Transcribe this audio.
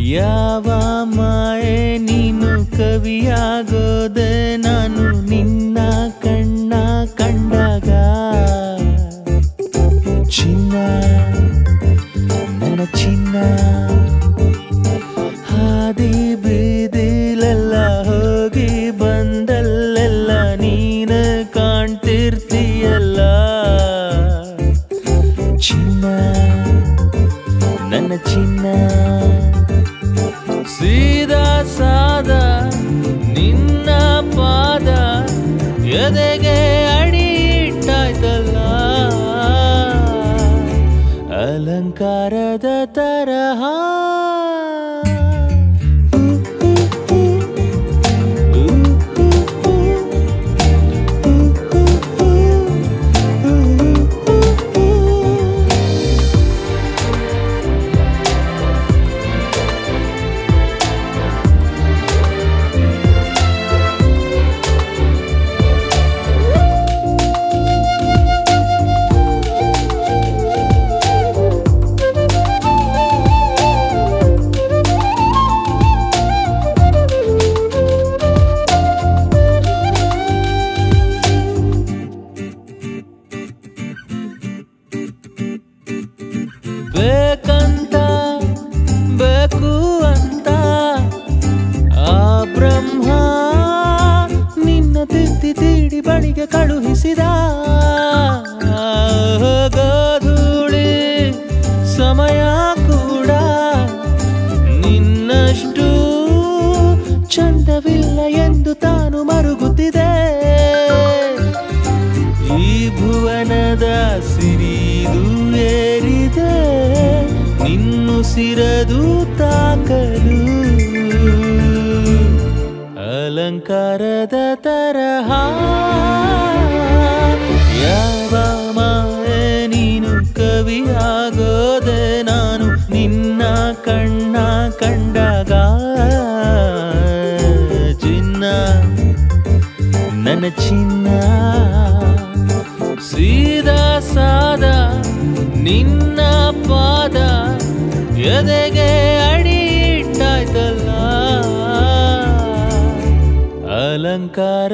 ಯಾವ ಮಾಯೆ ನೀನು ಕವಿಯಾಗೋದೆ ನಾನು ನಿನ್ನ ಕಣ್ಣ ಕಂಡಾಗ ಚಿನ್ನ ನನ್ನ ಚಿನ್ನ ಹಾದಿ ಬೀದಿಲೆಲ್ಲ ಹೋಗಿ ಬಂದಲ್ಲೆಲ್ಲ ನೀನು ಕಾಣ್ತಿರ್ತೀಯಲ್ಲ ಚಿನ್ನ ನನ್ನ ಚಿನ್ನ ಸೀದಾ ಸಾದ ನಿನ್ನ ಪಾದ ಎದೆಗೆ ಅಡಿ ಇಟ್ಟಾಯ್ತಲ್ಲ ಅಲಂಕಾರದ ತರಹ ಬೇಕಂತ ಬೇಕು ಅಂತ ಆ ಬ್ರಹ್ಮ ನಿನ್ನ ತಿದ್ದಿ ತೀಡಿ ಬಳಿಗೆ ಕಳುಹಿಸಿದ ಗೋಧೂಳಿ ಸಮಯ ಕೂಡ ನಿನ್ನಷ್ಟು ಚಂದವಿಲ್ಲ ಎಂದು ತಾನು ಮರುಗುತ್ತಿದೆ ಈ ಭುವನದ ಸಿರಿದು ಏರಿದೆ ನಿನ್ನು ಸಿರದು ತಾಕಲು ಅಲಂಕಾರದ ತರಹ ಯಾವ ಮಾಯೆ ನೀನು ಕವಿಯಾಗೋದೆ ನಾನು ನಿನ್ನ ಕಣ್ಣ ಕಂಡಾಗ ಚಿನ್ನ ನನ್ನ ಚಿನ್ನ ಸೀದಾ ಸಾದ ನಿನ್ನ ಪಾದ ಎದೆಗೆ ಅಡಿ ಇಟ್ಟಾಯ್ತಲ್ಲ ಅಲಂಕಾರ